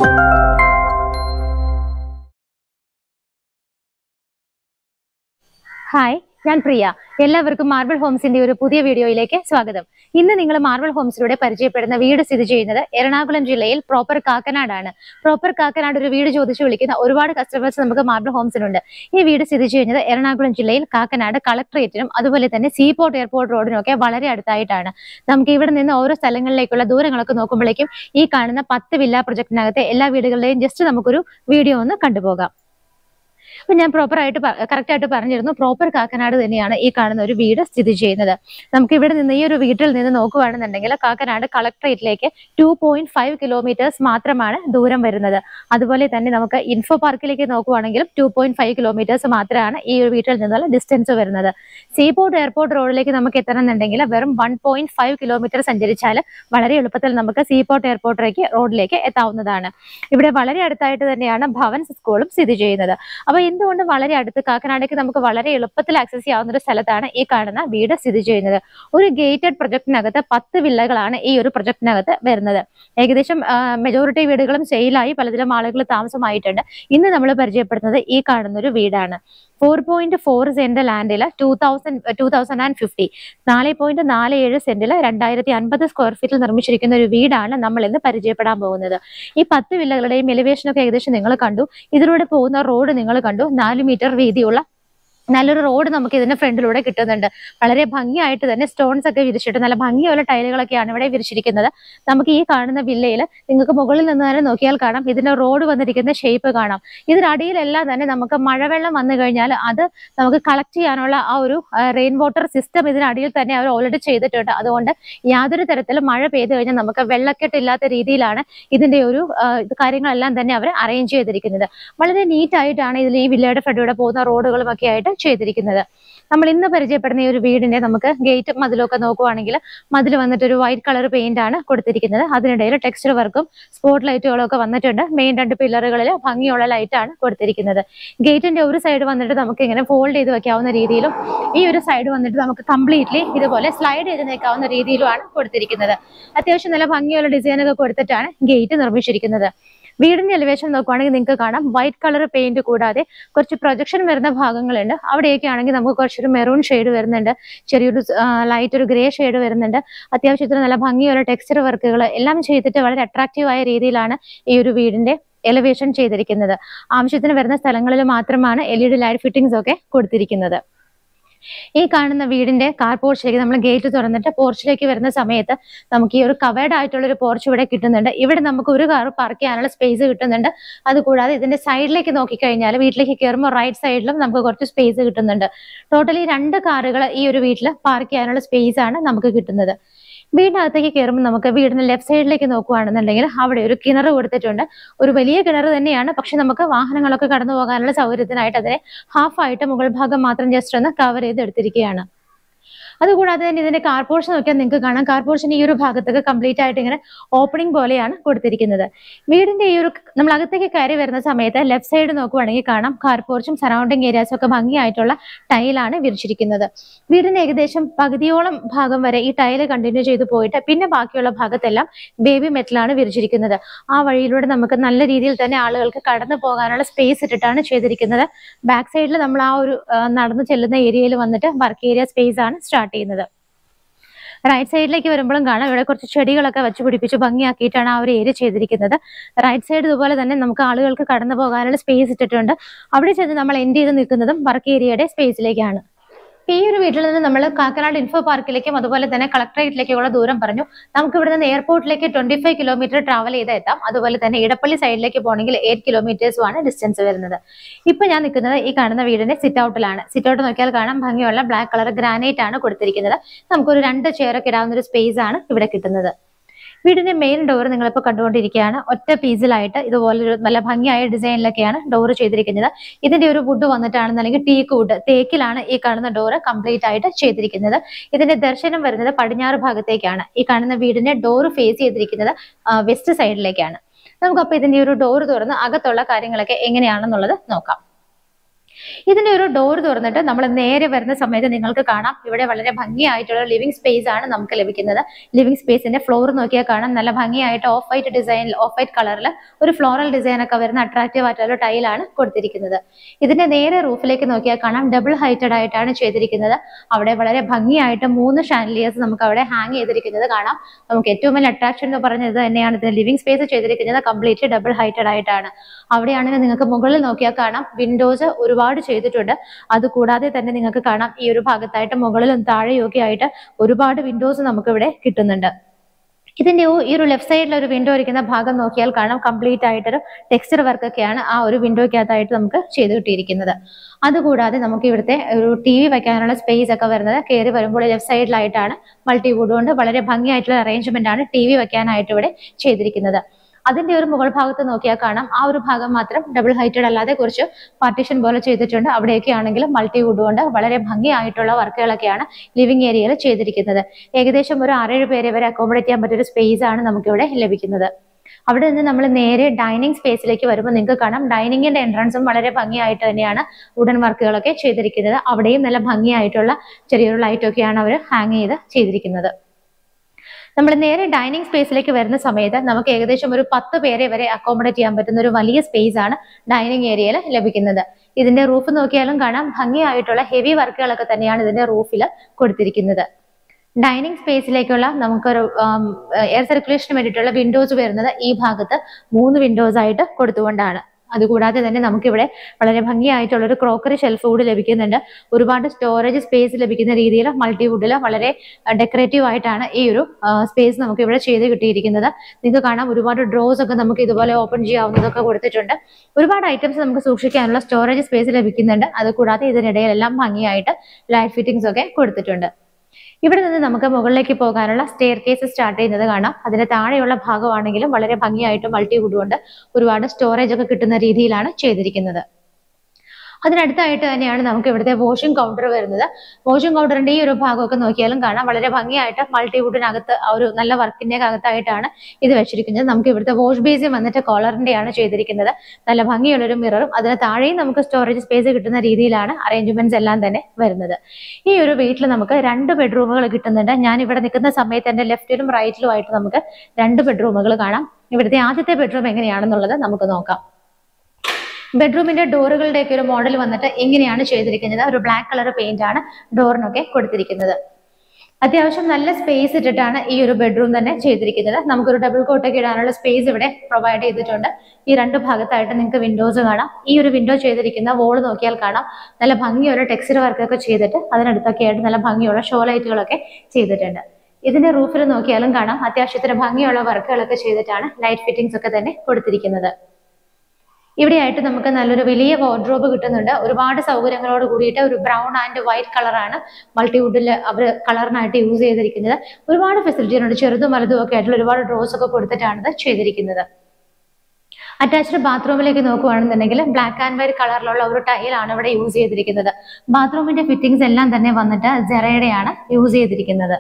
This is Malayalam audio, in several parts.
ഹായ് ഞാൻ പ്രിയ എല്ലാവർക്കും മാർബിൾ ഹോംസിന്റെ ഒരു പുതിയ വീഡിയോയിലേക്ക് സ്വാഗതം ഇന്ന് നിങ്ങൾ മാർബിൾ ഹോംസിലൂടെ പരിചയപ്പെടുന്ന വീട് സ്ഥിതി ചെയ്യുന്നത് എറണാകുളം ജില്ലയിൽ പ്രോപ്പർ കാക്കനാടാണ് പ്രോപ്പർ കാക്കനാട് ഒരു വീട് ചോദിച്ചു വിളിക്കുന്ന ഒരുപാട് കസ്റ്റമേഴ്സ് നമുക്ക് മാർബിൾ ഹോംസിനുണ്ട് ഈ വീട് സ്ഥിതി ചെയ്യുന്നത് എറണാകുളം ജില്ലയിൽ കാക്കനാട് കളക്ട്രേറ്റിനും അതുപോലെ തന്നെ സീപോർട്ട് എയർപോർട്ട് റോഡിനും ഒക്കെ വളരെ അടുത്തായിട്ടാണ് നമുക്ക് ഇവിടെ നിന്ന് ഓരോ സ്ഥലങ്ങളിലേക്കുള്ള ദൂരങ്ങളൊക്കെ നോക്കുമ്പോഴേക്കും ഈ കാണുന്ന പത്ത് വില്ല പ്രൊജക്ടിനകത്തെ എല്ലാ വീടുകളുടെയും ജസ്റ്റ് നമുക്കൊരു വീഡിയോ ഒന്ന് കണ്ടുപോകാം അപ്പൊ ഞാൻ പ്രോപ്പർ ആയിട്ട് കറക്റ്റ് ആയിട്ട് പറഞ്ഞിരുന്നു പ്രോപ്പർ കാക്കനാട് തന്നെയാണ് ഈ കാണുന്ന ഒരു വീട് സ്ഥിതി ചെയ്യുന്നത് നമുക്ക് ഇവിടെ നിന്ന് ഈ ഒരു വീട്ടിൽ നിന്ന് നോക്കുകയാണെന്നുണ്ടെങ്കിൽ കാക്കനാട് കളക്ട്രേറ്റിലേക്ക് ടു പോയിന്റ് ഫൈവ് കിലോമീറ്റേഴ്സ് മാത്രമാണ് ദൂരം വരുന്നത് അതുപോലെ തന്നെ നമുക്ക് ഇൻഫോ പാർക്കിലേക്ക് നോക്കുവാണെങ്കിലും ടു പോയിന്റ് ഫൈവ് കിലോമീറ്റേഴ്സ് മാത്രമാണ് ഈ ഒരു വീട്ടിൽ നിന്നുള്ള ഡിസ്റ്റൻസ് വരുന്നത് സീപോർട്ട് എയർപോർട്ട് റോഡിലേക്ക് നമുക്ക് എത്തണമെന്നുണ്ടെങ്കിൽ വെറും വൺ പോയിന്റ് ഫൈവ് കിലോമീറ്റർ സഞ്ചരിച്ചാൽ വളരെ എളുപ്പത്തിൽ നമുക്ക് സീപോർട്ട് എയർപോർട്ടിലേക്ക് റോഡിലേക്ക് എത്താവുന്നതാണ് ഇവിടെ വളരെ അടുത്തായിട്ട് തന്നെയാണ് ഭവൻസ് സ്കൂളും സ്ഥിതി ചെയ്യുന്നത് അപ്പൊ എന്തുകൊണ്ട് വളരെ അടുത്ത് കാക്കനാടേക്ക് നമുക്ക് വളരെ എളുപ്പത്തിൽ ആക്സസ് ചെയ്യാവുന്ന ഒരു സ്ഥലത്താണ് ഈ കാണുന്ന വീട് സ്ഥിതി ചെയ്യുന്നത് ഒരു ഗേറ്റഡ് പ്രൊജക്ടിനകത്ത് പത്ത് വില്ലകളാണ് ഈ ഒരു പ്രൊജക്ടിനകത്ത് വരുന്നത് ഏകദേശം മെജോറിറ്റി വീടുകളും സെയിലായി പലതിലും ആളുകൾ താമസമായിട്ടുണ്ട് ഇന്ന് നമ്മൾ പരിചയപ്പെടുന്നത് ഈ കാണുന്ന ഒരു വീടാണ് ഫോർ പോയിന്റ് ഫോർ സെന്റ് ലാൻഡിൽ two thousand two thousand and fifty നാല് പോയിന്റ് നാല് ഏഴ് സെന്റിൽ രണ്ടായിരത്തി അൻപത് സ്ക്വയർ ഫീറ്റിൽ നിർമ്മിച്ചിരിക്കുന്ന ഒരു വീടാണ് നമ്മൾ ഇന്ന് പരിചയപ്പെടാൻ പോകുന്നത് ഈ പത്ത് വില്ലകളുടെയും എലിവേഷൻ ഒക്കെ ഏകദേശം നിങ്ങൾ കണ്ടു ഇതിലൂടെ പോകുന്ന റോഡ് നിങ്ങൾ കണ്ടു നാല് മീറ്റർ വീതിയുള്ള നല്ലൊരു റോഡ് നമുക്ക് ഇതിന്റെ ഫ്രണ്ടിലൂടെ കിട്ടുന്നുണ്ട് വളരെ ഭംഗിയായിട്ട് തന്നെ സ്റ്റോൺസ് ഒക്കെ വിരിച്ചിട്ട് നല്ല ഭംഗിയുള്ള ടൈലുകളൊക്കെയാണ് ഇവിടെ വിരിച്ചിരിക്കുന്നത് നമുക്ക് ഈ കാണുന്ന വില്ലയിൽ നിങ്ങൾക്ക് മുകളിൽ നിന്ന് തന്നെ നോക്കിയാൽ കാണാം ഇതിന്റെ റോഡ് വന്നിരിക്കുന്ന ഷേപ്പ് കാണാം ഇതിനടിയിലെല്ലാം തന്നെ നമുക്ക് മഴവെള്ളം വന്നു കഴിഞ്ഞാൽ അത് നമുക്ക് കളക്ട് ചെയ്യാനുള്ള ആ ഒരു റെയിൻ വാട്ടർ സിസ്റ്റം ഇതിനടിയിൽ തന്നെ അവർ ഓൾറെഡി ചെയ്തിട്ടുണ്ട് അതുകൊണ്ട് യാതൊരു തരത്തിലും മഴ പെയ്തു കഴിഞ്ഞാൽ നമുക്ക് വെള്ളക്കെട്ടില്ലാത്ത രീതിയിലാണ് ഇതിന്റെ ഒരു ആ, ഇത് കാര്യങ്ങളെല്ലാം തന്നെ അവർ അറേഞ്ച് ചെയ്തിരിക്കുന്നത് വളരെ നീറ്റ് ആയിട്ടാണ് ഇതിൽ ഈ വില്ലയുടെ ഫ്രണ്ടിലൂടെ പോകുന്ന റോഡുകളും ഒക്കെ ആയിട്ട് ചെയ്തിരിക്കുന്നത് നമ്മൾ ഇന്ന് പരിചയപ്പെടുന്ന ഈ ഒരു വീടിന്റെ നമുക്ക് ഗേറ്റ് മതിലൊക്കെ നോക്കുവാണെങ്കിൽ മതിൽ വന്നിട്ട് ഒരു വൈറ്റ് കളർ പെയിന്റ് ആണ് കൊടുത്തിരിക്കുന്നത് അതിനിടയിൽ ടെക്സ്ചർ വർക്കും സ്പോട്ട് ലൈറ്റുകളും ഒക്കെ വന്നിട്ടുണ്ട് മെയിൻ രണ്ട് പില്ലറുകളിൽ ഭംഗിയുള്ള ലൈറ്റ് ആണ് കൊടുത്തിരിക്കുന്നത് ഗേറ്റിന്റെ ഒരു സൈഡ് വന്നിട്ട് നമുക്ക് ഇങ്ങനെ ഫോൾഡ് ചെയ്ത് വെക്കാവുന്ന രീതിയിലും ഈ ഒരു സൈഡ് വന്നിട്ട് നമുക്ക് കംപ്ലീറ്റ്ലി ഇതുപോലെ സ്ലൈഡ് ചെയ്ത് നിൽക്കാവുന്ന രീതിയിലുമാണ് കൊടുത്തിരിക്കുന്നത് അത്യാവശ്യം നല്ല ഭംഗിയുള്ള ഡിസൈൻ ഒക്കെ കൊടുത്തിട്ടാണ് ഗേറ്റ് നിർമ്മിച്ചിരിക്കുന്നത് വീടിന്റെ എലിവേഷൻ നോക്കുവാണെങ്കിൽ നിങ്ങൾക്ക് കാണാം വൈറ്റ് കളർ പെയിന്റ് കൂടാതെ കുറച്ച് പ്രൊജക്ഷൻ വരുന്ന ഭാഗങ്ങളുണ്ട് അവിടെയൊക്കെ ആണെങ്കിൽ നമുക്ക് കുറച്ചൊരു മെറൂൺ ഷെയ്ഡ് വരുന്നുണ്ട് ചെറിയൊരു ലൈറ്റ് ഒരു ഗ്രേ ഷെയ്ഡ് വരുന്നുണ്ട് അത്യാവശ്യത്തിന് നല്ല ഭംഗിയുള്ള ടെക്സ്ചർ വർക്കുകൾ എല്ലാം ചെയ്തിട്ട് വളരെ അട്രാക്റ്റീവ് ആയ രീതിയിലാണ് ഈ ഒരു വീടിന്റെ എലിവേഷൻ ചെയ്തിരിക്കുന്നത് ആവശ്യത്തിന് വരുന്ന സ്ഥലങ്ങളിൽ മാത്രമാണ് L E D light fittings ഒക്കെ കൊടുത്തിരിക്കുന്നത് ഈ കാണുന്ന വീടിന്റെ കാർ പോർച്ചിലേക്ക് നമ്മൾ ഗേറ്റ് തുറന്നിട്ട് പോർച്ചിലേക്ക് വരുന്ന സമയത്ത് നമുക്ക് ഈ ഒരു കവേർഡ് ആയിട്ടുള്ള ഒരു പോർച്ച് ഇവിടെ കിട്ടുന്നുണ്ട് ഇവിടെ നമുക്ക് ഒരു കാർ പാർക്ക് ചെയ്യാനുള്ള സ്പേസ് കിട്ടുന്നുണ്ട് അതുകൂടാതെ ഇതിന്റെ സൈഡിലേക്ക് നോക്കിക്കഴിഞ്ഞാൽ വീട്ടിലേക്ക് കയറുമ്പോൾ റൈറ്റ് സൈഡിലും നമുക്ക് കുറച്ച് സ്പേസ് കിട്ടുന്നുണ്ട് ടോട്ടലി രണ്ട് കാറുകൾ ഈ ഒരു വീട്ടിൽ പാർക്ക് ചെയ്യാനുള്ള സ്പേസ് ആണ് നമുക്ക് കിട്ടുന്നത് വീടിനകത്തേക്ക് കയറുമ്പോൾ നമുക്ക് വീടിന്റെ ലെഫ്റ്റ് സൈഡിലേക്ക് നോക്കുകയാണെന്നുണ്ടെങ്കിൽ അവിടെ ഒരു കിണർ കൊടുത്തിട്ടുണ്ട് ഒരു വലിയ കിണർ തന്നെയാണ് പക്ഷെ നമുക്ക് വാഹനങ്ങളൊക്കെ കടന്നു പോകാനുള്ള സൗകര്യത്തിനായിട്ട് അതിനെ ഹാഫ് ആയിട്ട് മുകൾ ഭാഗം മാത്രം ജസ്റ്റ് ഒന്ന് കവർ ചെയ്ത് എടുത്തിരിക്കുകയാണ് അതുകൂടാതെ തന്നെ ഇതിന്റെ കാർ പോർഷൻ നോക്കിയാൽ നിങ്ങൾക്ക് കാണാം കാർ പോർഷൻ ഈ ഒരു ഭാഗത്തൊക്കെ കംപ്ലീറ്റ് ആയിട്ട് ഇങ്ങനെ ഓപ്പണിംഗ് പോലെയാണ് കൊടുത്തിരിക്കുന്നത് വീടിന്റെ ഈ ഒരു നമ്മൾ അകത്തേക്ക് കയറി വരുന്ന സമയത്ത് ലെഫ്റ്റ് സൈഡ് നോക്കുവാണെങ്കിൽ കാണാം കാർ പോർച്ചും സറൗണ്ടിങ് ഏരിയാസും ഒക്കെ ഭംഗിയായിട്ടുള്ള ടൈലാണ് വിരിച്ചിരിക്കുന്നത് വീടിന് ഏകദേശം പകുതിയോളം ഭാഗം വരെ ഈ ടൈല് കണ്ടിന്യൂ ചെയ്തു പോയിട്ട് പിന്നെ ബാക്കിയുള്ള ഭാഗത്തെല്ലാം ബേബി മെറ്റലാണ് വിരിച്ചിരിക്കുന്നത് ആ വഴിയിലൂടെ നമുക്ക് നല്ല രീതിയിൽ തന്നെ ആളുകൾക്ക് കടന്നു പോകാനുള്ള സ്പേസ് ഇട്ടിട്ടാണ് ചെയ്തിരിക്കുന്നത് ബാക്ക് സൈഡിൽ നമ്മൾ ആ ഒരു ആ, നടന്നു ചെല്ലുന്ന ഏരിയയിൽ വന്നിട്ട് വർക്ക് ഏരിയ സ്പേസ് ആണ് സ്റ്റാർട്ട് ചെയ്യുന്നത് റൈറ്റ് സൈഡിലേക്ക് വരുമ്പോഴും കാണാം ഇവിടെ കുറച്ച് ചെടികളൊക്കെ വെച്ച് പിടിപ്പിച്ച് ഭംഗിയാക്കിയിട്ടാണ് ആ ഒരു ഏരിയ ചെയ്തിരിക്കുന്നത് റൈറ്റ് സൈഡ് ഇതുപോലെ തന്നെ നമുക്ക് ആളുകൾക്ക് കടന്നു പോകാനുള്ള സ്പേസ് ഇട്ടിട്ടുണ്ട് അവിടെ ചെന്ന് നമ്മൾ എൻഡ് ചെയ്ത് നിൽക്കുന്നതും വർക്ക് ഏരിയയുടെ സ്പേസിലേക്കാണ് ഈ ഒരു വീട്ടിൽ നിന്ന് നമ്മൾ കാക്കനാട് ഇൻഫോ പാർക്കിലേക്കും അതുപോലെ തന്നെ കളക്ടറേറ്റിലേക്കുള്ള ദൂരം പറഞ്ഞു നമുക്ക് ഇവിടെ നിന്ന് എയർപോർട്ടിലേക്ക് ട്വന്റി ഫൈവ് കിലോമീറ്റർ ട്രാവൽ ചെയ്ത് എത്താം അതുപോലെ തന്നെ ഇടപ്പള്ളി സൈഡിലേക്ക് പോകണമെങ്കിൽ എയ്റ്റ് കിലോമീറ്റേഴ്സും ആണ് ഡിസ്റ്റൻസ് വരുന്നത് ഇപ്പൊ ഞാൻ നിൽക്കുന്നത് ഈ കാണുന്ന വീടിന്റെ സിറ്റ് ഔട്ടിലാണ് സിറ്റ് ഔട്ട് നോക്കിയാൽ കാണാം ഭംഗിയുള്ള ബ്ലാക്ക് കളർ ഗ്രാനൈറ്റ് ആണ് കൊടുത്തിരിക്കുന്നത് നമുക്കൊരു രണ്ട് ചെയർ ഒക്കെ ഇടാവുന്ന ഒരു സ്പേസ് ആണ് ഇവിടെ കിട്ടുന്നത് വീടിന്റെ മെയിൻ ഡോർ നിങ്ങളിപ്പോൾ കണ്ടുകൊണ്ടിരിക്കുകയാണ് ഒറ്റ പീസിലായിട്ട് ഇതുപോലൊരു നല്ല ഭംഗിയായ ഡിസൈനിലൊക്കെയാണ് ഡോർ ചെയ്തിരിക്കുന്നത് ഇതിന്റെ ഒരു വുഡ് വന്നിട്ടാണെന്നുണ്ടെങ്കിൽ ടീക്ക് വുഡ് തേക്കിലാണ് ഈ കാണുന്ന ഡോർ കംപ്ലീറ്റ് ആയിട്ട് ചെയ്തിരിക്കുന്നത് ഇതിന്റെ ദർശനം വരുന്നത് പടിഞ്ഞാറ് ഭാഗത്തേക്കാണ് ഈ കാണുന്ന വീടിന്റെ ഡോർ ഫേസ് ചെയ്തിരിക്കുന്നത് വെസ്റ്റ് സൈഡിലേക്കാണ് നമുക്ക് അപ്പൊ ഇതിന്റെ ഒരു ഡോർ തുറന്ന് അകത്തുള്ള കാര്യങ്ങളൊക്കെ എങ്ങനെയാണെന്നുള്ളത് നോക്കാം ഇതിന്റെ ഒരു ഡോർ തുറന്നിട്ട് നമ്മൾ നേരെ വരുന്ന സമയത്ത് നിങ്ങൾക്ക് കാണാം ഇവിടെ വളരെ ഭംഗിയായിട്ടുള്ള ലിവിംഗ് സ്പേസ് ആണ് നമുക്ക് ലഭിക്കുന്നത് ലിവിംഗ് സ്പേസിന്റെ ഫ്ലോർ നോക്കിയാൽ കാണാം നല്ല ഭംഗിയായിട്ട് ഓഫ് വൈറ്റ് ഡിസൈനിൽ ഓഫ് വൈറ്റ് കളറിൽ ഒരു ഫ്ലോറൽ ഡിസൈൻ ഒക്കെ വരുന്ന അട്രാക്റ്റീവ് ആയിട്ടുള്ള ടൈലാണ് കൊടുത്തിരിക്കുന്നത് ഇതിന്റെ നേരെ റൂഫിലേക്ക് നോക്കിയാൽ കാണാം ഡബിൾ ഹൈറ്റഡ് ആയിട്ടാണ് ചെയ്തിരിക്കുന്നത് അവിടെ വളരെ ഭംഗിയായിട്ട് മൂന്ന് ഷാൻലിയേഴ്സ് നമുക്ക് അവിടെ ഹാങ് ചെയ്തിരിക്കുന്നത് കാണാം നമുക്ക് ഏറ്റവും വലിയ അട്രാക്ഷൻ എന്ന് പറഞ്ഞത് തന്നെയാണ് ഇതിന്റെ ലിവിംഗ് സ്പേസ് ചെയ്തിരിക്കുന്നത് കംപ്ലീറ്റ്ലി ഡബിൾ ഹൈറ്റഡ് ആയിട്ടാണ് അവിടെയാണെങ്കിൽ നിങ്ങൾക്ക് മുകളിൽ നോക്കിയാൽ കാണാം വിൻഡോസ് ഒരുപാട് ചെയ്തിട്ടുണ്ട് അതുകൂടാതെ തന്നെ നിങ്ങൾക്ക് കാണാം ഈ ഒരു ഭാഗത്തായിട്ട് മുകളിലും താഴെയും ഒക്കെ ആയിട്ട് ഒരുപാട് വിൻഡോസ് നമുക്ക് ഇവിടെ കിട്ടുന്നുണ്ട് ഇതിന്റെ ഈ ഒരു ലെഫ്റ്റ് സൈഡിൽ ഒരു വിൻഡോ ഇരിക്കുന്ന ഭാഗം നോക്കിയാൽ കാണാം കംപ്ലീറ്റ് ആയിട്ടൊരു ടെക്സ്ചർ വർക്ക് ഒക്കെയാണ് ആ ഒരു വിൻഡോയ്ക്കകത്തായിട്ട് നമുക്ക് ചെയ്ത് കിട്ടിയിരിക്കുന്നത് അതുകൂടാതെ നമുക്ക് ഇവിടുത്തെ ഒരു ടി വി വെക്കാനുള്ള സ്പേസ് ഒക്കെ വരുന്നത് കയറി വരുമ്പോൾ ലെഫ്റ്റ് സൈഡിലായിട്ടാണ് മൾട്ടിവുഡ് കൊണ്ട് വളരെ ഭംഗിയായിട്ടുള്ള അറേഞ്ച്മെന്റ് ആണ് ടി വി വെക്കാനായിട്ട് ഇവിടെ ചെയ്തിരിക്കുന്നത് അതിന്റെ ഒരു മുകൾ ഭാഗത്ത് നോക്കിയാൽ കാണാം ആ ഒരു ഭാഗം മാത്രം ഡബിൾ ഹൈറ്റഡ് അല്ലാതെ കുറച്ച് പാർട്ടീഷൻ പോലെ ചെയ്തിട്ടുണ്ട് അവിടെയൊക്കെ ആണെങ്കിലും മൾട്ടിവുഡ് കൊണ്ട് വളരെ ഭംഗിയായിട്ടുള്ള വർക്കുകളൊക്കെയാണ് ലിവിംഗ് ഏരിയയിൽ ചെയ്തിരിക്കുന്നത് ഏകദേശം ഒരു ആറേഴ് പേരെ വരെ അക്കോമഡേറ്റ് ചെയ്യാൻ പറ്റിയ ഒരു സ്പേസ് ആണ് നമുക്കിവിടെ ലഭിക്കുന്നത് അവിടെ നിന്ന് നമ്മൾ നേരെ ഡൈനിങ് സ്പേസിലേക്ക് വരുമ്പോൾ നിങ്ങൾക്ക് കാണാം ഡൈനിങ്ങിന്റെ എൻട്രൻസും വളരെ ഭംഗിയായിട്ട് തന്നെയാണ് വുഡൻ വർക്കുകളൊക്കെ ചെയ്തിരിക്കുന്നത് അവിടെയും നല്ല ഭംഗിയായിട്ടുള്ള ചെറിയൊരു ലൈറ്റ് ഒക്കെയാണ് അവർ ഹാങ് ചെയ്ത് ചെയ്തിരിക്കുന്നത് നമ്മൾ നേരെ ഡൈനിങ് സ്പേസിലേക്ക് വരുന്ന സമയത്ത് നമുക്ക് ഏകദേശം ഒരു പത്ത് പേരെ വരെ അക്കോമഡേറ്റ് ചെയ്യാൻ പറ്റുന്ന ഒരു വലിയ സ്പേസ് ആണ് ഡൈനിങ് ഏരിയയിൽ ലഭിക്കുന്നത് ഇതിന്റെ റൂഫ് നോക്കിയാലും കാണാം ഭംഗിയായിട്ടുള്ള ഹെവി വർക്കുകളൊക്കെ തന്നെയാണ് ഇതിന്റെ റൂഫിൽ കൊടുത്തിരിക്കുന്നത് ഡൈനിങ് സ്പേസിലേക്കുള്ള നമുക്കൊരു എയർ സർക്കുലേഷന് വേണ്ടിയിട്ടുള്ള വിൻഡോസ് വരുന്നത് ഈ ഭാഗത്ത് മൂന്ന് വിൻഡോസ് ആയിട്ട് കൊടുത്തുകൊണ്ടാണ് അതുകൂടാതെ തന്നെ നമുക്കിവിടെ വളരെ ഭംഗിയായിട്ടുള്ള ഒരു ക്രോക്കറി ഷെൽഫ് കൂടി ലഭിക്കുന്നുണ്ട് ഒരുപാട് സ്റ്റോറേജ് സ്പേസ് ലഭിക്കുന്ന രീതിയിൽ മൾട്ടിവുഡിൽ വളരെ ഡെക്കറേറ്റീവ് ആയിട്ടാണ് ഈ ഒരു സ്പേസ് നമുക്ക് ഇവിടെ ചെയ്ത് കിട്ടിയിരിക്കുന്നത് നിങ്ങൾക്ക് കാണാം ഒരുപാട് ഡ്രോസ് ഒക്കെ നമുക്ക് ഇതുപോലെ ഓപ്പൺ ചെയ്യാവുന്നതൊക്കെ കൊടുത്തിട്ടുണ്ട് ഒരുപാട് ഐറ്റംസ് നമുക്ക് സൂക്ഷിക്കാനുള്ള സ്റ്റോറേജ് സ്പേസ് ലഭിക്കുന്നുണ്ട് അതുകൂടാതെ ഇതിനിടയിലെല്ലാം ഭംഗിയായിട്ട് ലൈറ്റ് ഫിറ്റിംഗ്സ് ഒക്കെ കൊടുത്തിട്ടുണ്ട് ഇവിടെ നിന്ന് നമുക്ക് മുകളിലേക്ക് പോകാനുള്ള സ്റ്റെയർ കേസ് സ്റ്റാർട്ട് ചെയ്യുന്നത് കാണാം അതിന് താഴെയുള്ള ഭാഗമാണെങ്കിലും വളരെ ഭംഗിയായിട്ട് മൾട്ടിവുഡ് കൊണ്ട് ഒരുപാട് സ്റ്റോറേജ് ഒക്കെ കിട്ടുന്ന രീതിയിലാണ് ചെയ്തിരിക്കുന്നത് അതിനടുത്തായിട്ട് തന്നെയാണ് നമുക്ക് ഇവിടുത്തെ വാഷിംഗ് കൗണ്ടർ വരുന്നത് വാഷിംഗ് കൗണ്ടറിന്റെ ഈ ഒരു ഭാഗമൊക്കെ നോക്കിയാലും കാണാം വളരെ ഭംഗിയായിട്ട് മൾട്ടിവുഡിനകത്ത് ആ ഒരു നല്ല വർക്കിന്റെ അകത്തായിട്ടാണ് ഇത് വെച്ചിരിക്കുന്നത് നമുക്ക് ഇവിടുത്തെ വാഷ് ബേസിൽ വന്നിട്ട് കോളറിന്റെയാണ് ചെയ്തിരിക്കുന്നത് നല്ല ഭംഗിയുള്ള ഒരു മിററും അതിന് താഴെയും നമുക്ക് സ്റ്റോറേജ് സ്പേസ് കിട്ടുന്ന രീതിയിലാണ് അറേഞ്ച്മെന്റ്സ് എല്ലാം തന്നെ വരുന്നത് ഈ ഒരു വീട്ടിൽ നമുക്ക് രണ്ട് ബെഡ്റൂമുകൾ കിട്ടുന്നുണ്ട് ഞാൻ ഇവിടെ നിൽക്കുന്ന സമയത്ത് എന്റെ ലെഫ്റ്റിലും റൈറ്റിലും ആയിട്ട് നമുക്ക് രണ്ട് ബെഡ്റൂമുകൾ കാണാം ഇവിടുത്തെ ആദ്യത്തെ ബെഡ്റൂം എങ്ങനെയാണെന്നുള്ളത് നമുക്ക് നോക്കാം ബെഡ്റൂമിന്റെ ഡോറുകളുടെയൊക്കെ ഒരു മോഡൽ വന്നിട്ട് ഇങ്ങനെയാണ് ചെയ്തിരിക്കുന്നത് ഒരു ബ്ലാക്ക് കളർ പെയിന്റ് ആണ് ഡോറിനൊക്കെ കൊടുത്തിരിക്കുന്നത് അത്യാവശ്യം നല്ല സ്പേസ് ഇട്ടിട്ടാണ് ഈ ഒരു ബെഡ്റൂം തന്നെ ചെയ്തിരിക്കുന്നത് നമുക്കൊരു ഡബിൾ കോട്ടൊക്കെ ഇടാനുള്ള സ്പേസ് ഇവിടെ പ്രൊവൈഡ് ചെയ്തിട്ടുണ്ട് ഈ രണ്ട് ഭാഗത്തായിട്ട് നിങ്ങൾക്ക് വിൻഡോസ് കാണാം ഈ ഒരു വിൻഡോ ചെയ്തിരിക്കുന്ന വോൾ നോക്കിയാൽ കാണാം നല്ല ഭംഗിയുള്ള ടെക്സ്ചർ വർക്കൊക്കെ ചെയ്തിട്ട് അതിനടുത്തൊക്കെ ആയിട്ട് നല്ല ഭംഗിയുള്ള ഷോ ലൈറ്റുകളൊക്കെ ചെയ്തിട്ടുണ്ട് ഇതിന്റെ റൂഫിൽ നോക്കിയാലും കാണാം അത്യാവശ്യത്തിന് ഭംഗിയുള്ള വർക്കുകളൊക്കെ ചെയ്തിട്ടാണ് ലൈറ്റ് ഫിറ്റിംഗ്സ് ഒക്കെ തന്നെ കൊടുത്തിരിക്കുന്നത് ഇവിടെയായിട്ട് നമുക്ക് നല്ലൊരു വലിയ വാർഡ്രോബ് കിട്ടുന്നുണ്ട് ഒരുപാട് സൗകര്യങ്ങളോട് കൂടിയിട്ട് ഒരു ബ്രൗൺ ആൻഡ് വൈറ്റ് കളറാണ് മൾട്ടിവുഡിൽ അവർ കളറിനായിട്ട് യൂസ് ചെയ്തിരിക്കുന്നത് ഒരുപാട് ഫെസിലിറ്റികളുണ്ട് ചെറുതും വലുതും ഒക്കെ ആയിട്ടുള്ള ഒരുപാട് ഡ്രോസ് ഒക്കെ കൊടുത്തിട്ടാണ് ഇത് ചെയ്തിരിക്കുന്നത് അറ്റാച്ച്ഡ് ബാത്റൂമിലേക്ക് നോക്കുകയാണെന്നുണ്ടെങ്കിൽ ബ്ലാക്ക് ആൻഡ് വൈറ്റ് കളറിലുള്ള ഒരു ടൈലാണ് ഇവിടെ യൂസ് ചെയ്തിരിക്കുന്നത് ബാത്റൂമിന്റെ ഫിറ്റിംഗ്സ് എല്ലാം തന്നെ വന്നിട്ട് ജെറയുടെയാണ് യൂസ് ചെയ്തിരിക്കുന്നത്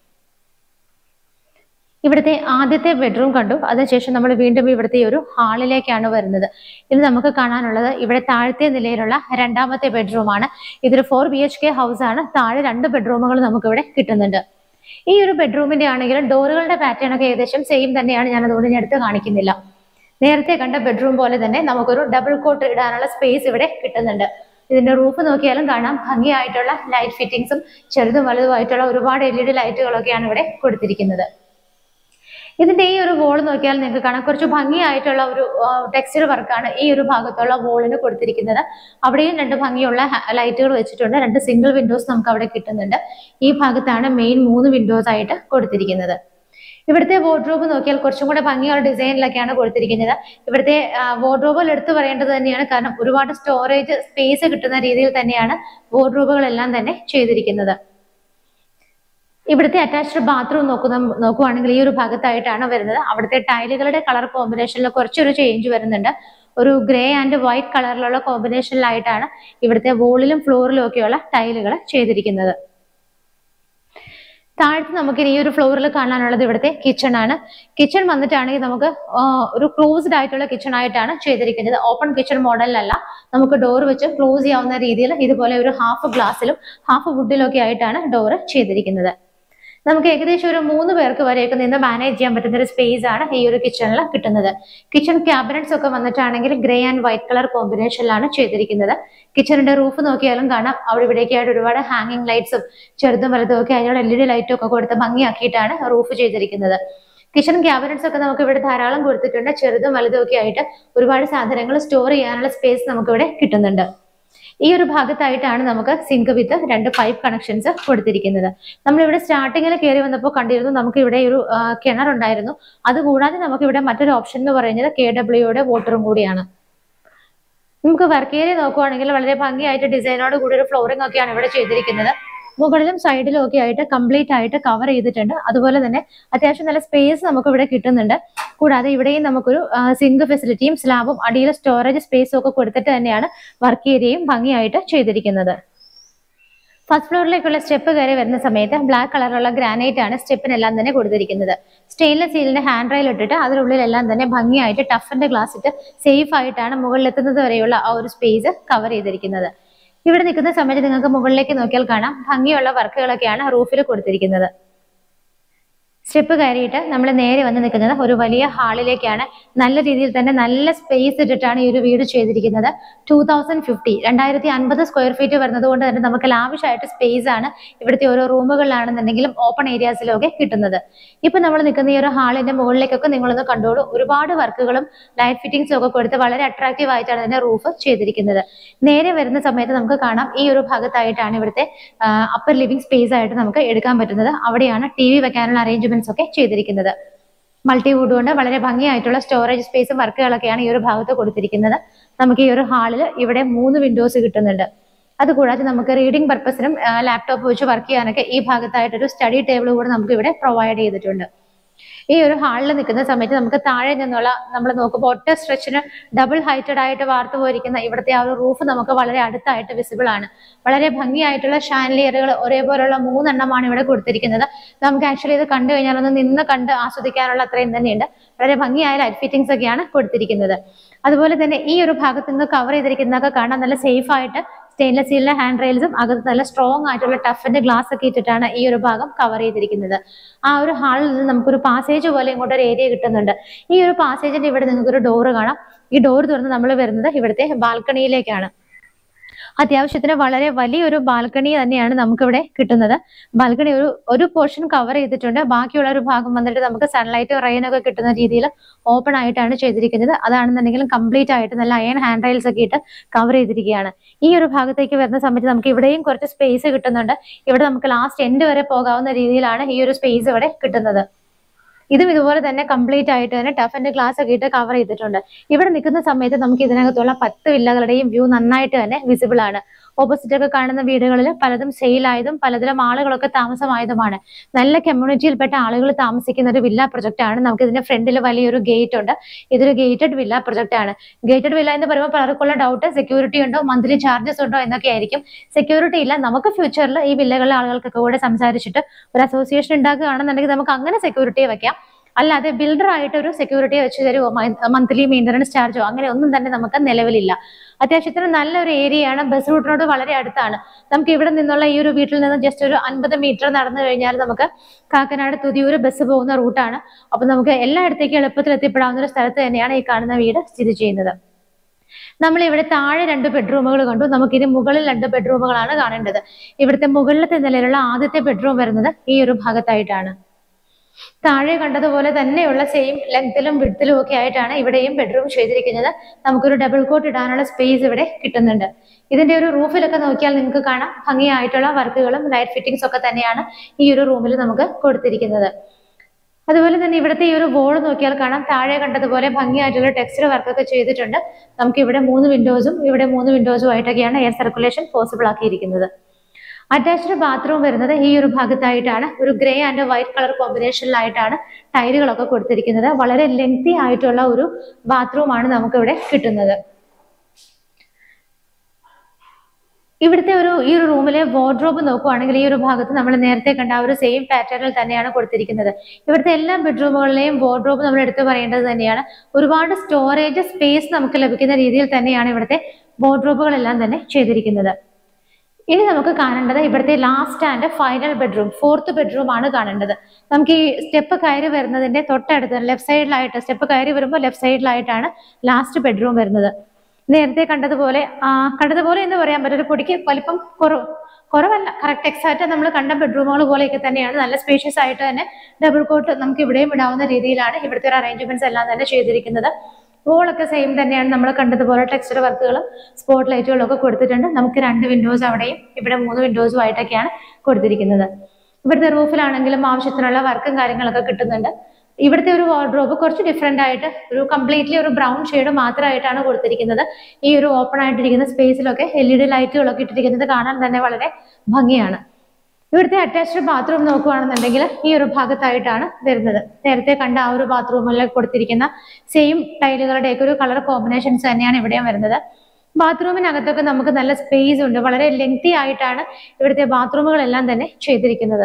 ഇവിടുത്തെ ആദ്യത്തെ ബെഡ്റൂം കണ്ടു അതിനുശേഷം നമ്മൾ വീണ്ടും ഇവിടുത്തെ ഒരു ഹാളിലേക്കാണ് വരുന്നത് ഇത് നമുക്ക് കാണാനുള്ളത് ഇവിടെ താഴത്തെ നിലയിലുള്ള രണ്ടാമത്തെ ബെഡ്റൂമാണ് ഇതൊരു four B H K house ആണ് താഴെ രണ്ട് ബെഡ്റൂമുകൾ നമുക്ക് ഇവിടെ കിട്ടുന്നുണ്ട് ഈ ഒരു ബെഡ്റൂമിന്റെ ആണെങ്കിലും ഡോറുകളുടെ പാറ്റേൺ ഒക്കെ ഏകദേശം സെയിം തന്നെയാണ് ഞാൻ അതുകൊണ്ട് ഞാൻ എടുത്ത് കാണിക്കുന്നില്ല നേരത്തെ കണ്ട ബെഡ്റൂം പോലെ തന്നെ നമുക്കൊരു ഡബിൾ കോട്ട് ഇടാനുള്ള സ്പേസ് ഇവിടെ കിട്ടുന്നുണ്ട് ഇതിന്റെ റൂഫ് നോക്കിയാലും കാണാം ഭംഗിയായിട്ടുള്ള ലൈറ്റ് ഫിറ്റിംഗ്സും ചെറുതും വലുതുമായിട്ടുള്ള ഒരുപാട് എൽ ഇ ഡി ലൈറ്റുകളൊക്കെയാണ് ഇവിടെ കൊടുത്തിരിക്കുന്നത് ഇതിന്റെ ഈ ഒരു വോൾ നോക്കിയാൽ നിങ്ങൾക്ക് കാണാം കുറച്ച് ഭംഗിയായിട്ടുള്ള ഒരു ടെക്സ്ചർ വർക്കാണ് ഈ ഒരു ഭാഗത്തുള്ള വോളിന് കൊടുത്തിരിക്കുന്നത് അവിടെയും രണ്ട് ഭംഗിയുള്ള ലൈറ്റുകൾ വെച്ചിട്ടുണ്ട് രണ്ട് സിംഗിൾ വിൻഡോസ് നമുക്ക് അവിടെ കിട്ടുന്നുണ്ട് ഈ ഭാഗത്താണ് മെയിൻ മൂന്ന് വിൻഡോസ് ആയിട്ട് കൊടുത്തിരിക്കുന്നത് ഇവിടുത്തെ വാർഡ്രോബ് നോക്കിയാൽ കുറച്ചും കൂടെ ഭംഗിയുള്ള ഡിസൈനിലൊക്കെയാണ് കൊടുത്തിരിക്കുന്നത് ഇവിടുത്തെ വാർഡ്രോബിൽ എടുത്തു പറയേണ്ടത് തന്നെയാണ് കാരണം ഒരുപാട് സ്റ്റോറേജ് സ്പേസ് കിട്ടുന്ന രീതിയിൽ തന്നെയാണ് വാർഡ്രോബുകളെല്ലാം തന്നെ ചെയ്തിരിക്കുന്നത് ഇവിടുത്തെ അറ്റാച്ച്ഡ് ബാത്റൂം നോക്കുന്ന നോക്കുവാണെങ്കിൽ ഈ ഒരു ഭാഗത്തായിട്ടാണ് വരുന്നത് അവിടുത്തെ ടൈലുകളുടെ കളർ കോമ്പിനേഷനിൽ കുറച്ചൊരു ചേഞ്ച് വരുന്നുണ്ട് ഒരു ഗ്രേ ആൻഡ് വൈറ്റ് കളറിലുള്ള കോമ്പിനേഷനിലായിട്ടാണ് ഇവിടുത്തെ വോളിലും ഫ്ലോറിലും ഒക്കെയുള്ള ടൈലുകൾ ചെയ്തിരിക്കുന്നത് താഴത്ത് നമുക്ക് ഈ ഒരു ഫ്ലോറിൽ കാണാനുള്ളത് ഇവിടുത്തെ കിച്ചൺ ആണ് കിച്ചൺ വന്നിട്ടാണെങ്കിൽ നമുക്ക് ആ, ഒരു ക്ലോസ്ഡ് ആയിട്ടുള്ള കിച്ചൺ ആയിട്ടാണ് ചെയ്തിരിക്കുന്നത് ഓപ്പൺ കിച്ചൺ മോഡലിലല്ല നമുക്ക് ഡോർ വെച്ച് ക്ലോസ് ചെയ്യാവുന്ന രീതിയിൽ ഇതുപോലെ ഒരു ഹാഫ് ഗ്ലാസ്സിലും ഹാഫ് വുഡിലും ഒക്കെ ആയിട്ടാണ് ഡോർ ചെയ്തിരിക്കുന്നത് നമുക്ക് ഏകദേശം ഒരു മൂന്ന് പേർക്ക് വരെയൊക്കെ നിന്ന് മാനേജ് ചെയ്യാൻ പറ്റുന്ന ഒരു സ്പേസ് ആണ് ഈ ഒരു കിച്ചണിൽ കിട്ടുന്നത് കിച്ചൺ ക്യാബിനറ്റ്സ് ഒക്കെ വന്നിട്ടാണെങ്കിൽ ഗ്രേ ആൻഡ് വൈറ്റ് കളർ കോമ്പിനേഷനിലാണ് ചെയ്തിരിക്കുന്നത് കിച്ചണിന്റെ റൂഫ് നോക്കിയാലും കാണാം അവിടെ ഇവിടേക്കായിട്ട് ഒരുപാട് ഹാങ്ങിങ് ലൈറ്റ്സും ചെറുതും വലുതും ഒക്കെ അതിനോട് എൽ ഇ ഡി ലൈറ്റും ഒക്കെ കൊടുത്ത് ഭംഗിയാക്കിയിട്ടാണ് റൂഫ് ചെയ്തിരിക്കുന്നത് കിച്ചൺ ക്യാബിനറ്റ്സ് ഒക്കെ നമുക്ക് ഇവിടെ ധാരാളം കൊടുത്തിട്ടുണ്ട് ചെറുതും വലുതും ഒക്കെ ആയിട്ട് ഒരുപാട് സാധനങ്ങൾ സ്റ്റോർ ചെയ്യാനുള്ള സ്പേസ് നമുക്ക് ഇവിടെ കിട്ടുന്നുണ്ട് ഈ ഒരു ഭാഗത്തായിട്ടാണ് നമുക്ക് സിങ്ക് വിത്ത് രണ്ട് പൈപ്പ് കണക്ഷൻസ് കൊടുത്തിരിക്കുന്നത് നമ്മളിവിടെ സ്റ്റാർട്ടിങ്ങിൽ കയറി വന്നപ്പോൾ കണ്ടിരുന്നു നമുക്ക് ഇവിടെ ഒരു ആ, കിണറുണ്ടായിരുന്നു അതുകൂടാതെ നമുക്ക് ഇവിടെ മറ്റൊരു ഓപ്ഷൻ എന്ന് പറയുന്നത് കെ ഡബ്ല്യുയുടെ വാട്ടറും കൂടിയാണ് നമുക്ക് വർക്ക് ഏരിയ നോക്കുവാണെങ്കിൽ വളരെ ഭംഗിയായിട്ട് ഡിസൈനോട് കൂടി ഒരു ഫ്ലോറിംഗ് ഒക്കെയാണ് ഇവിടെ ചെയ്തിരിക്കുന്നത് മുകളിലും സൈഡിലും ഒക്കെ ആയിട്ട് കംപ്ലീറ്റ് ആയിട്ട് കവർ ചെയ്തിട്ടുണ്ട് അതുപോലെ തന്നെ അത്യാവശ്യം നല്ല സ്പേസ് നമുക്ക് ഇവിടെ കിട്ടുന്നുണ്ട് കൂടാതെ ഇവിടെയും നമുക്കൊരു സിങ്ക് ഫെസിലിറ്റിയും സ്ലാബും അടിയിൽ സ്റ്റോറേജ് സ്പേസും ഒക്കെ കൊടുത്തിട്ട് തന്നെയാണ് വർക്ക് ഏരിയയും ഭംഗിയായിട്ട് ചെയ്തിരിക്കുന്നത് ഫസ്റ്റ് ഫ്ലോറിലേക്കുള്ള സ്റ്റെപ്പ് കയറി വരുന്ന സമയത്ത് ബ്ലാക്ക് കളറുള്ള ഗ്രാനൈറ്റ് ആണ് സ്റ്റെപ്പിനെല്ലാം തന്നെ കൊടുത്തിരിക്കുന്നത് സ്റ്റെയിൻലെസ് സ്റ്റീലിന്റെ ഹാൻഡ് റെയിൽ ഇട്ടിട്ട് അതിനുള്ളിലെല്ലാം തന്നെ ഭംഗിയായിട്ട് ടഫിന്റെ ഗ്ലാസ് ഇട്ട് സേഫ് ആയിട്ടാണ് മുകളിലെത്തുന്നത് വരെയുള്ള ആ ഒരു സ്പേസ് കവർ ചെയ്തിരിക്കുന്നത് ഇവിടെ നിൽക്കുന്ന സമയത്ത് നിങ്ങൾക്ക് മുകളിലേക്ക് നോക്കിയാൽ കാണാം ഭംഗിയുള്ള വർക്കുകളൊക്കെയാണ് റൂഫിൽ കൊടുത്തിരിക്കുന്നത് സ്റ്റെപ്പ് കയറിയിട്ട് നമ്മൾ നേരെ വന്ന് നിൽക്കുന്നത് ഒരു വലിയ ഹാളിലേക്കാണ് നല്ല രീതിയിൽ തന്നെ നല്ല സ്പേസ് ഇട്ടിട്ടാണ് ഈ ഒരു വീട് ചെയ്തിരിക്കുന്നത് ടൂ തൗസൻഡ് ഫിഫ്റ്റി രണ്ടായിരത്തി അൻപത് സ്ക്വയർ ഫീറ്റ് വരുന്നത് കൊണ്ട് തന്നെ നമുക്ക് ലാവിഷായിട്ട് സ്പേസ് ആണ് ഇവിടുത്തെ ഓരോ റൂമുകളിലാണെന്നുണ്ടെങ്കിലും ഓപ്പൺ ഏരിയാസിലും ഒക്കെ കിട്ടുന്നത് ഇപ്പൊ നമ്മൾ നിൽക്കുന്ന ഈ ഒരു ഹാളിന്റെ മുകളിലേക്കൊക്കെ നിങ്ങളൊന്ന് കണ്ടോളൂ ഒരുപാട് വർക്കുകളും ലൈറ്റ് ഫിറ്റിംഗ്സും ഒക്കെ കൊടുത്ത് വളരെ അട്രാക്റ്റീവ് ആയിട്ടാണ് ഇതിന്റെ റൂഫ് ചെയ്തിരിക്കുന്നത് നേരെ വരുന്ന സമയത്ത് നമുക്ക് കാണാം ഈ ഒരു ഭാഗത്തായിട്ടാണ് ഇവിടുത്തെ അപ്പർ ലിവിംഗ് സ്പേസ് ആയിട്ട് നമുക്ക് എടുക്കാൻ പറ്റുന്നത് അവിടെയാണ് ടി വി വെക്കാനുള്ള അറേഞ്ച്മെന്റ്സ് ഒക്കെ ചെയ്തിരിക്കുന്നത് മൾട്ടിവുഡ് കൊണ്ട് വളരെ ഭംഗിയായിട്ടുള്ള സ്റ്റോറേജ് സ്പേസും വർക്കുകളൊക്കെയാണ് ഈ ഒരു ഭാഗത്ത് കൊടുത്തിരിക്കുന്നത് നമുക്ക് ഈ ഒരു ഹാളിൽ ഇവിടെ മൂന്ന് വിൻഡോസ് കിട്ടുന്നുണ്ട് അതുകൂടാതെ നമുക്ക് റീഡിംഗ് പർപ്പസിനും ലാപ്ടോപ്പ് വെച്ച് വർക്ക് ചെയ്യാനൊക്കെ ഈ ഭാഗത്തായിട്ട് ഒരു സ്റ്റഡി ടേബിൾ കൂടെ നമുക്ക് ഇവിടെ പ്രൊവൈഡ് ചെയ്തിട്ടുണ്ട് ഈ ഒരു ഹാളിൽ നിൽക്കുന്ന സമയത്ത് നമുക്ക് താഴെ നിന്നുള്ള നമ്മൾ നോക്കുമ്പോൾ ഒറ്റ സ്ട്രെച്ചിന് ഡബിൾ ഹൈറ്റഡ് ആയിട്ട് വാർത്തു പോയിരിക്കുന്ന ഇവിടുത്തെ ആ ഒരു റൂഫ് നമുക്ക് വളരെ അടുത്തായിട്ട് വിസിബിൾ ആണ് വളരെ ഭംഗിയായിട്ടുള്ള ഷാൻലിയറുകൾ ഒരേപോലുള്ള മൂന്നെണ്ണമാണ് ഇവിടെ കൊടുത്തിരിക്കുന്നത് നമുക്ക് ആക്ച്വലി ഇത് കണ്ടു കഴിഞ്ഞാൽ ഒന്ന് നിന്ന് കണ്ട് ആസ്വദിക്കാനുള്ള അത്രയും തന്നെയുണ്ട് വളരെ ഭംഗിയായ ലൈറ്റ് ഫിറ്റിംഗ്സ് ഒക്കെയാണ് കൊടുത്തിരിക്കുന്നത് അതുപോലെ തന്നെ ഈ ഒരു ഭാഗത്ത് നിന്ന് കവർ ചെയ്തിരിക്കുന്നതൊക്കെ കാണാൻ നല്ല സേഫ് ആയിട്ട് സ്റ്റെയിൻലെസ് സ്റ്റീലിന്റെ ഹാൻഡ് റെയിൽസും അകത്ത് നല്ല സ്ട്രോങ് ആയിട്ടുള്ള ടഫിന്റെ ഗ്ലാസ് ഒക്കെ ഇട്ടിട്ടാണ് ഈ ഒരു ഭാഗം കവർ ചെയ്തിരിക്കുന്നത് ആ ഒരു ഹാളിൽ നിന്ന് നമുക്കൊരു പാസേജ് പോലെ ഇങ്ങോട്ട് ഒരു ഏരിയ കിട്ടുന്നുണ്ട് ഈ ഒരു പാസേജിന്റെ ഇവിടെ നിങ്ങൾക്ക് ഒരു ഡോറ് കാണാം ഈ ഡോർ തുറന്ന് നമ്മൾ വരുന്നത് ഇവിടുത്തെ ബാൽക്കണിയിലേക്കാണ് അത്യാവശ്യത്തിന് വളരെ വലിയൊരു ബാൽക്കണി തന്നെയാണ് നമുക്കിവിടെ കിട്ടുന്നത് ബാൽക്കണി ഒരു ഒരു പോർഷൻ കവർ ചെയ്തിട്ടുണ്ട് ബാക്കിയുള്ള ഒരു ഭാഗം വന്നിട്ട് നമുക്ക് സൺലൈറ്റ് റെയിൻ ഒക്കെ കിട്ടുന്ന രീതിയിൽ ഓപ്പൺ ആയിട്ടാണ് ചെയ്തിരിക്കുന്നത് അതാണെന്നുണ്ടെങ്കിലും കംപ്ലീറ്റ് ആയിട്ട് നല്ല അയൺ ഹാൻഡ് റെയിൽസ് ഒക്കെ ഇട്ട് കവർ ചെയ്തിരിക്കുകയാണ് ഈ ഒരു ഭാഗത്തേക്ക് വരുന്ന സമയത്ത് നമുക്ക് ഇവിടെയും കുറച്ച് സ്പേസ് കിട്ടുന്നുണ്ട് ഇവിടെ നമുക്ക് ലാസ്റ്റ് എൻഡ് വരെ പോകാവുന്ന രീതിയിലാണ് ഈ ഒരു സ്പേസ് ഇവിടെ കിട്ടുന്നത് ഇതും ഇതുപോലെ തന്നെ കംപ്ലീറ്റ് ആയിട്ട് തന്നെ ടഫ് ആൻഡ് ഗ്ലാസ് ഒക്കെ ഇട്ട് കവർ ചെയ്തിട്ടുണ്ട് ഇവിടെ നിൽക്കുന്ന സമയത്ത് നമുക്ക് ഇതിനകത്തുള്ള പത്ത് വില്ലകളുടെയും വ്യൂ നന്നായിട്ട് തന്നെ വിസിബിൾ ആണ് ഓപ്പോസിറ്റ് ഒക്കെ കാണുന്ന വീടുകളിൽ പലതും സെയിൽ ആയതും പലതിലും ആളുകളൊക്കെ താമസമായതുമാണ് നല്ല കമ്മ്യൂണിറ്റിയിൽപ്പെട്ട ആളുകൾ താമസിക്കുന്ന ഒരു വില്ല പ്രൊജക്ട് ആണ് നമുക്ക് ഇതിന്റെ ഫ്രണ്ടിൽ വലിയൊരു ഗേറ്റ് ഉണ്ട് ഇതൊരു ഗേറ്റഡ് വില്ല പ്രൊജക്ട് ആണ് ഗേറ്റഡ് വില്ല എന്ന് പറയുമ്പോൾ പലർക്കുള്ള ഡൗട്ട് സെക്യൂരിറ്റി ഉണ്ടോ മന്ത്ലി ചാർജസ് ഉണ്ടോ എന്നൊക്കെ ആയിരിക്കും സെക്യൂരിറ്റി ഇല്ല നമുക്ക് ഫ്യൂച്ചറിൽ ഈ വില്ലകളിലെ ആളുകൾക്കൊക്കെ കൂടെ സംസാരിച്ചിട്ട് ഒരു അസോസിയേഷൻ ഉണ്ടാക്കുകയാണെന്നുണ്ടെങ്കിൽ നമുക്ക് അങ്ങനെ സെക്യൂരിറ്റിയെ വെക്കാം അല്ലാതെ ബിൽഡർ ആയിട്ട് ഒരു സെക്യൂരിറ്റി വെച്ച് തരുമോ മന്ത്ലി മെയിൻ്റനൻസ് ചാർജോ അങ്ങനെ ഒന്നും തന്നെ നമുക്ക് നിലവിലില്ല അത്യാവശ്യത്തിന് നല്ലൊരു ഏരിയയാണ് ബസ് റൂട്ടിനോട് വളരെ അടുത്താണ് നമുക്ക് ഇവിടെ നിന്നുള്ള ഈ ഒരു വീട്ടിൽ നിന്ന് ജസ്റ്റ് ഒരു അൻപത് മീറ്റർ നടന്നു കഴിഞ്ഞാൽ നമുക്ക് കാക്കനാട് തുതിയൂർ ബസ് പോകുന്ന റൂട്ടാണ് അപ്പൊ നമുക്ക് എല്ലായിടത്തേക്കും എളുപ്പത്തിൽ എത്തിപ്പെടാവുന്ന ഒരു സ്ഥലത്ത് തന്നെയാണ് ഈ കാണുന്ന വീട് സ്ഥിതി ചെയ്യുന്നത് നമ്മൾ ഇവിടെ താഴെ രണ്ട് ബെഡ്റൂമുകൾ കണ്ടു നമുക്കിനി മുകളിൽ രണ്ട് ബെഡ്റൂമുകളാണ് കാണേണ്ടത് ഇവിടുത്തെ മുകളിലത്തെ നിലയിലുള്ള ആദ്യത്തെ ബെഡ്റൂം വരുന്നത് ഈ ഒരു ഭാഗത്തായിട്ടാണ് താഴെ കണ്ടതുപോലെ തന്നെയുള്ള സെയിം ലെങ്തിലും വിഡ്ത്തിലും ഒക്കെ ആയിട്ടാണ് ഇവിടെയും ബെഡ്റൂം ചെയ്തിരിക്കുന്നത് നമുക്കൊരു ഡബിൾ കോട്ട് ഇടാനുള്ള സ്പേസ് ഇവിടെ കിട്ടുന്നുണ്ട് ഇതിന്റെ ഒരു റൂഫിലൊക്കെ നോക്കിയാൽ നിങ്ങൾക്ക് കാണാം ഭംഗിയായിട്ടുള്ള വർക്കുകളും ലൈറ്റ് ഫിറ്റിംഗ്സ് ഒക്കെ തന്നെയാണ് ഈ ഒരു റൂമിൽ നമുക്ക് കൊടുത്തിരിക്കുന്നത് അതുപോലെ തന്നെ ഇവിടുത്തെ ഈ ഒരു വോൾ നോക്കിയാൽ കാണാം താഴെ കണ്ടതുപോലെ ഭംഗിയായിട്ടുള്ള ടെക്സ്റ്റർ വർക്കൊക്കെ ചെയ്തിട്ടുണ്ട് നമുക്ക് ഇവിടെ മൂന്ന് വിൻഡോസും ഇവിടെ മൂന്ന് വിൻഡോസും ആയിട്ടൊക്കെയാണ് എയർ സർക്കുലേഷൻ പോസിബിൾ ആക്കിയിരിക്കുന്നത് അറ്റാച്ച്ഡ് ബാത്റൂം വരുന്നത് ഈ ഒരു ഭാഗത്തായിട്ടാണ് ഒരു ഗ്രേ ആൻഡ് വൈറ്റ് കളർ കോമ്പിനേഷനിലായിട്ടാണ് ടൈലുകളൊക്കെ കൊടുത്തിരിക്കുന്നത് വളരെ ലെങ്തി ആയിട്ടുള്ള ഒരു ബാത്റൂമാണ് നമുക്കിവിടെ കിട്ടുന്നത് ഇവിടുത്തെ ഒരു ഈ ഒരു റൂമിലെ വാർഡ്രോബ് നോക്കുവാണെങ്കിൽ ഈ ഒരു ഭാഗത്ത് നമ്മൾ നേരത്തെ കണ്ട ആ ഒരു സെയിം പാറ്റേണിൽ തന്നെയാണ് കൊടുത്തിരിക്കുന്നത് ഇവിടുത്തെ എല്ലാ ബെഡ്റൂമുകളിലെയും വാർഡ്രോബ് നമ്മൾ എടുത്തു പറയേണ്ടത് തന്നെയാണ് ഒരുപാട് സ്റ്റോറേജ് സ്പേസ് നമുക്ക് ലഭിക്കുന്ന രീതിയിൽ തന്നെയാണ് ഇവിടുത്തെ വാർഡ്രോബുകളെല്ലാം തന്നെ ചെയ്തിരിക്കുന്നത് ഇനി നമുക്ക് കാണേണ്ടത് ഇവിടുത്തെ last and final bedroom fourth bedroom ആണ് കാണേണ്ടത് നമുക്ക് ഈ സ്റ്റെപ്പ് കയറി വരുന്നതിന്റെ തൊട്ടടുത്ത് ലെഫ്റ്റ് സൈഡിലായിട്ട് സ്റ്റെപ്പ് കയറി വരുമ്പോൾ ലെഫ്റ്റ് സൈഡിലായിട്ടാണ് ലാസ്റ്റ് ബെഡ്റൂം വരുന്നത് നേരത്തെ കണ്ടതുപോലെ ആ, കണ്ടതുപോലെ എന്ന് പറയാൻ പറ്റും ഒരു പൊടിക്ക് വലിപ്പം കുറവ് കുറവല്ല കറക്റ്റ് എക്സാക്റ്റ് നമ്മൾ കണ്ട ബെഡ്റൂമുകൾ പോലെയൊക്കെ തന്നെയാണ് നല്ല സ്പേഷ്യസ് ആയിട്ട് തന്നെ ഡബിൾ കോട്ട് നമുക്ക് ഇവിടെയും ഇടാവുന്ന രീതിയിലാണ് ഇവിടുത്തെ ഒരു അറേഞ്ച്മെന്റ്സ് എല്ലാം തന്നെ ചെയ്തിരിക്കുന്നത് വോളൊക്കെ സെയിം തന്നെയാണ് നമ്മൾ കണ്ടതുപോലെ ടെക്സ്റ്റർ വർക്കുകളും സ്പോട്ട് ലൈറ്റുകളും ഒക്കെ കൊടുത്തിട്ടുണ്ട് നമുക്ക് രണ്ട് വിൻഡോസ് അവിടെയും ഇവിടെ മൂന്ന് വിൻഡോസും ആയിട്ടൊക്കെയാണ് കൊടുത്തിരിക്കുന്നത് ഇവിടുത്തെ റൂഫിലാണെങ്കിലും ആവശ്യത്തിനുള്ള വർക്കും കാര്യങ്ങളൊക്കെ കിട്ടുന്നുണ്ട് ഇവിടുത്തെ ഒരു വാർഡ്രോബ് കുറച്ച് ഡിഫറെന്റ് ആയിട്ട് ഒരു കംപ്ലീറ്റ്ലി ഒരു ബ്രൗൺ ഷെയ്ഡ് മാത്രമായിട്ടാണ് കൊടുത്തിരിക്കുന്നത് ഈ ഒരു ഓപ്പൺ ആയിട്ടിരിക്കുന്ന സ്പേസിലൊക്കെ എൽ ഇ ഡി ലൈറ്റുകളൊക്കെ ഇട്ടിരിക്കുന്നത് കാണാൻ തന്നെ വളരെ ഭംഗിയാണ് ഇവിടുത്തെ അറ്റാച്ച്ഡ് ബാത്റൂം നോക്കുകയാണെന്നുണ്ടെങ്കിൽ ഈ ഒരു ഭാഗത്തായിട്ടാണ് വരുന്നത് നേരത്തെ കണ്ട ആ ഒരു ബാത്റൂമിൽ കൊടുത്തിരിക്കുന്ന സെയിം ടൈലുകളുടെയൊക്കെ ഒരു കളർ കോമ്പിനേഷൻസ് തന്നെയാണ് ഇവിടെയും വരുന്നത് ബാത്റൂമിനകത്തൊക്കെ നമുക്ക് നല്ല സ്പേസ് ഉണ്ട് വളരെ ലെങ്തി ആയിട്ടാണ് ഇവിടുത്തെ ബാത്റൂമുകളെല്ലാം തന്നെ ചെയ്തിരിക്കുന്നത്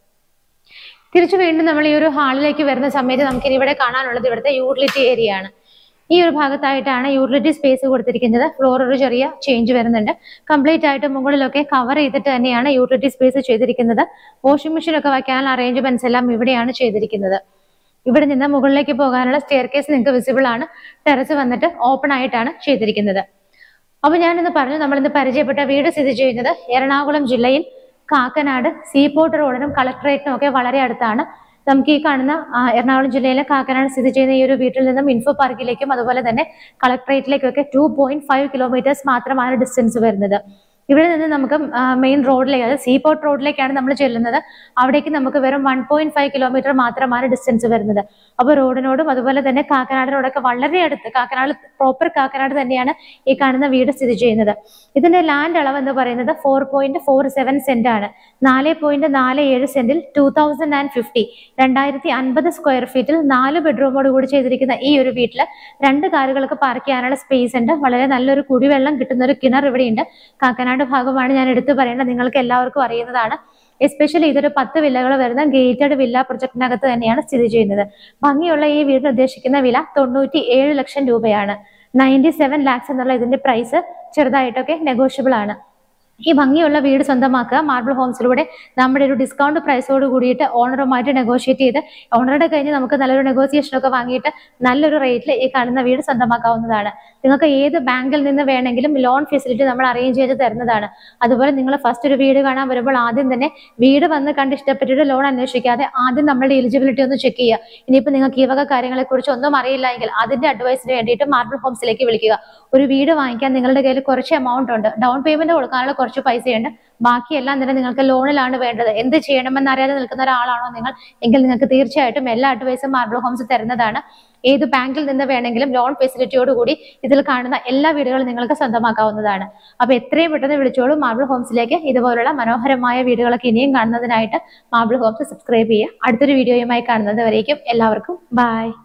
തിരിച്ചു വീണ്ടും നമ്മൾ ഈ ഒരു ഹാളിലേക്ക് വരുന്ന സമയത്ത് നമുക്ക് ഇനി ഇവിടെ കാണാനുള്ളത് ഇവിടുത്തെ യൂട്ടിലിറ്റി ഏരിയ ആണ് ഈ ഒരു ഭാഗത്തായിട്ടാണ് യൂട്ടിലിറ്റി സ്പേസ് കൊടുത്തിരിക്കുന്നത് ഫ്ലോർ ഒരു ചെറിയ ചേഞ്ച് വരുന്നുണ്ട് കംപ്ലീറ്റ് ആയിട്ട് മുകളിലൊക്കെ കവർ ചെയ്തിട്ട് തന്നെയാണ് യൂട്ടിലിറ്റി സ്പേസ് ചെയ്തിരിക്കുന്നത് വാഷിംഗ് മെഷീൻ ഒക്കെ വയ്ക്കാനുള്ള അറേഞ്ച്മെന്റ്സ് എല്ലാം ഇവിടെയാണ് ചെയ്തിരിക്കുന്നത് ഇവിടെ നിന്ന് മുകളിലേക്ക് പോകാനുള്ള സ്റ്റെയർ കേസ് നിങ്ങൾക്ക് വിസിബിൾ ആണ് ടെറസ് വന്നിട്ട് ഓപ്പൺ ആയിട്ടാണ് ചെയ്തിരിക്കുന്നത് അപ്പൊ ഞാനിന്ന് പറഞ്ഞു നമ്മൾ ഇന്ന് പരിചയപ്പെട്ട വീട് സ്ഥിതി ചെയ്യുന്നത് എറണാകുളം ജില്ലയിൽ കാക്കനാട് സീപോർട്ട് റോഡിനും കളക്ടറേറ്റിനും ഒക്കെ വളരെ അടുത്താണ് നമുക്ക് ഈ കാണുന്ന ആ, എറണാകുളം ജില്ലയിലെ കാക്കനാട് സ്ഥിതി ചെയ്യുന്ന ഈ ഒരു വീട്ടിൽ നിന്നും ഇൻഫോ പാർക്കിലേക്കും അതുപോലെ തന്നെ കളക്ടറേറ്റിലേക്കും ഒക്കെ ടു പോയിന്റ് ഫൈവ് കിലോമീറ്റേഴ്സ് മാത്രമാണ് ഡിസ്റ്റൻസ് വരുന്നത് ഇവിടെ നിന്ന് നമുക്ക് മെയിൻ റോഡിലേക്ക് അതായത് സീപോർട്ട് റോഡിലേക്കാണ് നമ്മൾ ചെല്ലുന്നത് അവിടേക്ക് നമുക്ക് വെറും വൺ പോയിന്റ് ഫൈവ് കിലോമീറ്റർ മാത്രമാണ് ഡിസ്റ്റൻസ് വരുന്നത് അപ്പോൾ റോഡിനോടും അതുപോലെ തന്നെ കാക്കനാടിനോടൊക്കെ വളരെ അടുത്ത് കാക്കനാട് പ്രോപ്പർ കാക്കനാട് തന്നെയാണ് ഈ കാണുന്ന വീട് സ്ഥിതി ചെയ്യുന്നത് ഇതിന്റെ ലാൻഡ് അളവ് എന്ന് പറയുന്നത് four point four seven cent ആണ് നാല് പോയിന്റ് നാല് ഏഴ് സെന്റിൽ ടൂ തൗസൻഡ് ആൻഡ് ഫിഫ്റ്റി രണ്ടായിരത്തി അൻപത് സ്ക്വയർ ഫീറ്റിൽ നാല് ബെഡ്റൂമോട് കൂടി ചെയ്തിരിക്കുന്ന ഈ ഒരു വീട്ടിൽ രണ്ട് കാറുകൾക്ക് പാർക്ക് ചെയ്യാനുള്ള സ്പേസ് ഉണ്ട് വളരെ നല്ലൊരു കുടിവെള്ളം കിട്ടുന്ന ഒരു കിണർ ഇവിടെയുണ്ട് കാക്കനാട് ഭാഗമാണ് ഞാൻ എടുത്തു പറയേണ്ടത് നിങ്ങൾക്ക് എല്ലാവർക്കും അറിയുന്നതാണ് എസ്പെഷ്യലി ഇതൊരു പത്ത് വില്ലകൾ വരുന്ന ഗേറ്റഡ് വില്ല പ്രൊജക്ടിനകത്ത് തന്നെയാണ് സ്ഥിതി ചെയ്യുന്നത് ഭംഗിയുള്ള ഈ വീടിന് ഉദ്ദേശിക്കുന്ന വില തൊണ്ണൂറ്റി ഏഴ് ലക്ഷം രൂപയാണ് നയൻറ്റി സെവൻ ലാക്സ് എന്നുള്ള ഇതിന്റെ പ്രൈസ് ചെറുതായിട്ടൊക്കെ നെഗോഷ്യബിൾ ആണ് ഈ ഭംഗിയുള്ള വീട് സ്വന്തമാക്കുക മാർബിൾ ഹോംസിലൂടെ നമ്മുടെ ഒരു ഡിസ്കൗണ്ട് പ്രൈസോട് കൂടിയിട്ട് ഓണറുമായിട്ട് നെഗോഷിയേറ്റ് ചെയ്ത് ഓണറുടെ കഴിഞ്ഞ് നമുക്ക് നല്ലൊരു നെഗോസിയേഷൻ ഒക്കെ വാങ്ങിയിട്ട് നല്ലൊരു റേറ്റിൽ ഈ കാണുന്ന വീട് സ്വന്തമാക്കാവുന്നതാണ് നിങ്ങൾക്ക് ഏത് ബാങ്കിൽ നിന്ന് വേണമെങ്കിലും ലോൺ ഫെസിലിറ്റി നമ്മൾ അറേഞ്ച് ചെയ്ത് തരുന്നതാണ് അതുപോലെ നിങ്ങൾ ഫസ്റ്റ് ഒരു വീട് കാണാൻ വരുമ്പോൾ ആദ്യം തന്നെ വീട് വന്ന് കണ്ട് ഇഷ്ടപ്പെട്ടിട്ട് ലോൺ അന്വേഷിക്കാതെ ആദ്യം നമ്മളുടെ എലിജിബിലിറ്റി ഒന്ന് ചെക്ക് ചെയ്യുക ഇനിയിപ്പോൾ നിങ്ങൾക്ക് ഈ വക കാര്യങ്ങളെ കുറിച്ച് ഒന്നും അറിയില്ല എങ്കിൽ അതിന്റെ അഡ്വൈസിന് വേണ്ടിയിട്ട് മാർബിൾ ഹോംസിലേക്ക് വിളിക്കുക ഒരു വീട് വാങ്ങിക്കാൻ നിങ്ങളുടെ കയ്യിൽ കുറച്ച് എമൗണ്ട് ഉണ്ട് ഡൗൺ പേയ്മെന്റ് കൊടുക്കാനുള്ള കുറച്ച് പൈസയുണ്ട് ബാക്കിയെല്ലാം തന്നെ നിങ്ങൾക്ക് ലോണിലാണ് വേണ്ടത് എന്ത് ചെയ്യണമെന്ന് അറിയാതെ നിൽക്കുന്ന ഒരാളാണോ നിങ്ങൾ എങ്കിൽ നിങ്ങൾക്ക് തീർച്ചയായിട്ടും എല്ലാ അഡ്വൈസും മാർബിൾ ഹോംസ് തരുന്നതാണ് ഏത് ബാങ്കിൽ നിന്ന് വേണമെങ്കിലും ലോൺ ഫെസിലിറ്റിയോട് കൂടി ഇതിൽ കാണുന്ന എല്ലാ വീടുകളും നിങ്ങൾക്ക് സ്വന്തമാക്കാവുന്നതാണ് അപ്പൊ എത്രയും പെട്ടെന്ന് വിളിച്ചോളൂ മാർബിൾ ഹോംസിലേക്ക് ഇതുപോലുള്ള മനോഹരമായ വീടുകളൊക്കെ ഇനിയും കാണുന്നതിനായിട്ട് മാർബിൾ ഹോംസ് സബ്സ്ക്രൈബ് ചെയ്യുക അടുത്തൊരു വീഡിയോയുമായി കാണുന്നത് വരേക്കും എല്ലാവർക്കും ബൈ